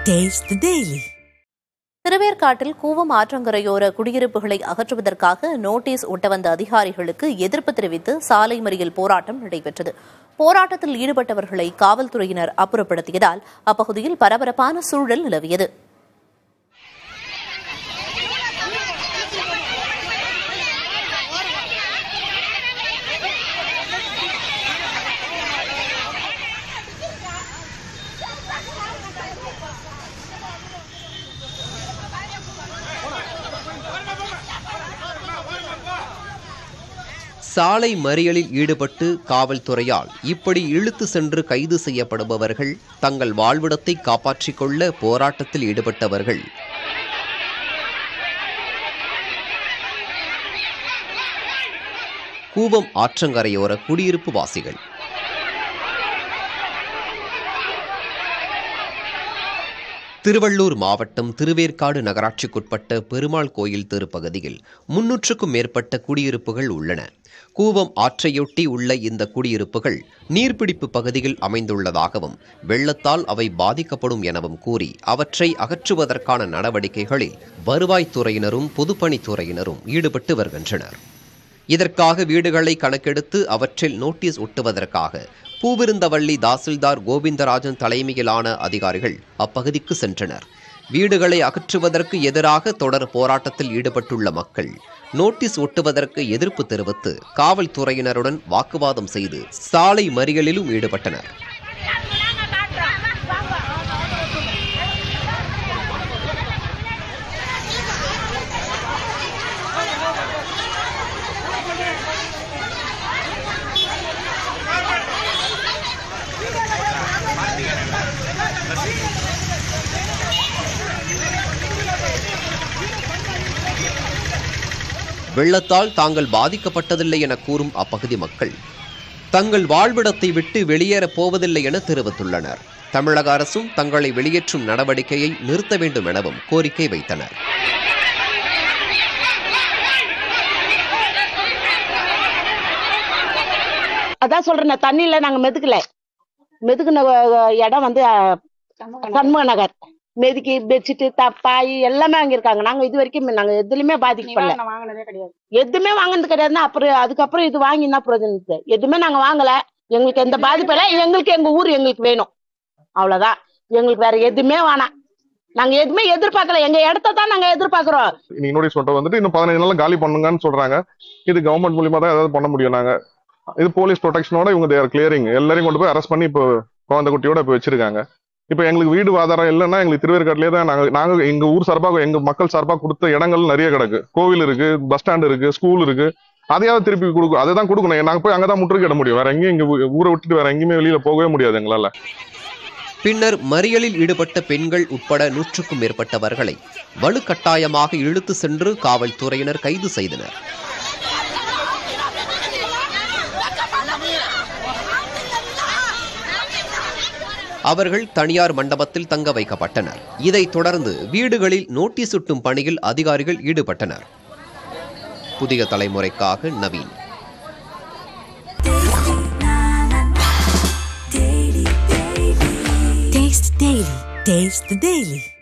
Taste the Daily. திருவேற்காட்டில் Cooum ஆற்றங்கரையோர குடியிருப்புகளை அகற்றுவதற்காக notice ஒட்ட வந்த அதிகாரிகளுக்கு எதிர்ப்பு தெரிவித்து சாலை மறியல் போராட்டம் நடைபெற்றது போராட்டத்தில் ஈடுபட்டவர்களை காவல்துறையினர் அப்புறப்படுத்தியதால் அப்பகுதியில் பரபரப்பான சூழல் நிலவியது சாலை மறியலில் ஈடுபட்டு காவல்துறையால் இப்படி இழுத்து சென்று கைது செய்யப்படுபவர்கள் தங்கள் வாழ்விடத்தை காப்பாற்றிக் கொள்ள போராட்டத்தில் ஈடுபட்டவர்கள் கூவம் ஆற்றங்கரையோர குடியிருப்பு வாசிகள் திருவள்ளூர் மாவட்டம் திருவேற்காடு நகராட்சிக்குட்பட்ட பெருமாள் கோயில் தெருப்பகுதியில் முன்னூற்றுக்கும் மேற்பட்ட குடியிருப்புகள் உள்ளன கூவம் ஆற்றையொட்டி உள்ள இந்த குடியிருப்புகள் நீர்பிடிப்பு பகுதியில் அமைந்துள்ளதாகவும் வெள்ளத்தால் அவை பாதிக்கப்படும் எனவும் கூறி அவற்றை அகற்றுவதற்கான நடவடிக்கைகளில் வருவாய்த்துறையினரும் பொதுப்பணித்துறையினரும் ஈடுபட்டு வருகின்றனர் இதற்காக வீடுகளை கணக்கெடுத்து அவற்றில் நோட்டீஸ் ஒட்டுவதற்காக பூவிருந்தவள்ளி தாசில்தார் கோவிந்தராஜன் தலைமையிலான அதிகாரிகள் அப்பகுதிக்கு சென்றனர் வீடுகளை அகற்றுவதற்கு எதிராக தொடர் போராட்டத்தில் ஈடுபட்டுள்ள மக்கள் நோட்டீஸ் ஒட்டுவதற்கு எதிர்ப்பு தெரிவித்து காவல்துறையினருடன் வாக்குவாதம் செய்து சாலை மறியலிலும் ஈடுபட்டனர் வெள்ளத்தால் தாங்கள் பாதிக்கப்பட்டதில்லை என கூறும் அப்பகுதி மக்கள் தங்கள் வாழ்விடத்தை விட்டு வெளியேறப் போவதில்லை என தெரிவித்துள்ளனர் தமிழக அரசும் தங்களை வெளியேற்றும் நடவடிக்கையை நிறுத்த வேண்டும் எனவும் கோரிக்கை வைத்தனர் அதான் சொல்றேன் தண்ணியில நாங்க மெதுக்கல மெதுக்குன அஹ், இடம் வந்து அஹ், சண்முக நகர் மெதுக்கி பெட்ஷீட் தப்பாய் எல்லாமே அங்க இருக்காங்க நாங்க இது வரைக்கும் நாங்க எதுலயுமே பாதிக்கப்படல எதுவுமே வாங்கினது கிடையாதுன்னா அப்புறம் அதுக்கப்புறம் இது வாங்கி என்ன பிரயோஜனம் எதுவுமே நாங்க வாங்கல எங்களுக்கு எந்த பாதிப்பும் இல்லை எங்களுக்கு எங்க ஊர் எங்களுக்கு வேணும் அவ்வளவுதான் எங்களுக்கு வேற எதுவுமே வேணாம் நாங்க எதுவுமே எதிர்பார்க்கல எங்க இடத்த தான் நாங்க எதிர்பார்க்கிறோம் இன்னைக்கு நோட்டீஸ் மட்டும் வந்துட்டு இன்னும் பதினஞ்சு நாள்ல காலி பண்ணுங்கன்னு சொல்றாங்க இது கவர்மெண்ட் மூலியமா தான் ஏதாவது பண்ண முடியும் நாங்க இது போலீஸ் ப்ரொடெக்ஷனோட இவங்க தேர் கிளியரிங் எல்லாரையும் கொண்டு போய் அரெஸ்ட் பண்ணி இப்போ குழந்தை குட்டியோட இப்போ வச்சிருக்காங்க இப்போ எங்களுக்கு வீடு ஆதாரம் இல்லைன்னா எங்களுக்கு திருவேற்காட்டிலே தான் நாங்க நாங்க எங்க ஊர் சார்பாக எங்க மக்கள் சார்பாக கொடுத்த இடங்கள் நிறைய கிடக்கு கோவில் இருக்கு பஸ் ஸ்டாண்ட் இருக்கு ஸ்கூல் இருக்கு அதையாவது திருப்பி கொடுக்கும் அதை தான் கொடுக்கணும் நாங்க போய் அங்கதான் முற்றுகையிட முடியும் வேற எங்கேயும் எங்க ஊ- ஊரை விட்டுட்டு வேற எங்கேயுமே வெளியில போகவே முடியாது எங்களால பின்னர் மறியலில் ஈடுபட்ட பெண்கள் உட்பட நூற்றுக்கும் மேற்பட்டவர்களை வலுக்கட்டாயமாக இழுத்து சென்று காவல்துறையினர் கைது செய்தனர் அவர்கள் தனியார் மண்டபத்தில் தங்க வைக்கப்பட்டனர் இதைத் தொடர்ந்து வீடுகளில் நோட்டீஸ் ஒட்டும் பணியில் அதிகாரிகள் ஈடுபட்டனர் புதிய தலைமுறைக்காக Naveen Taste the Daily. Taste the Daily.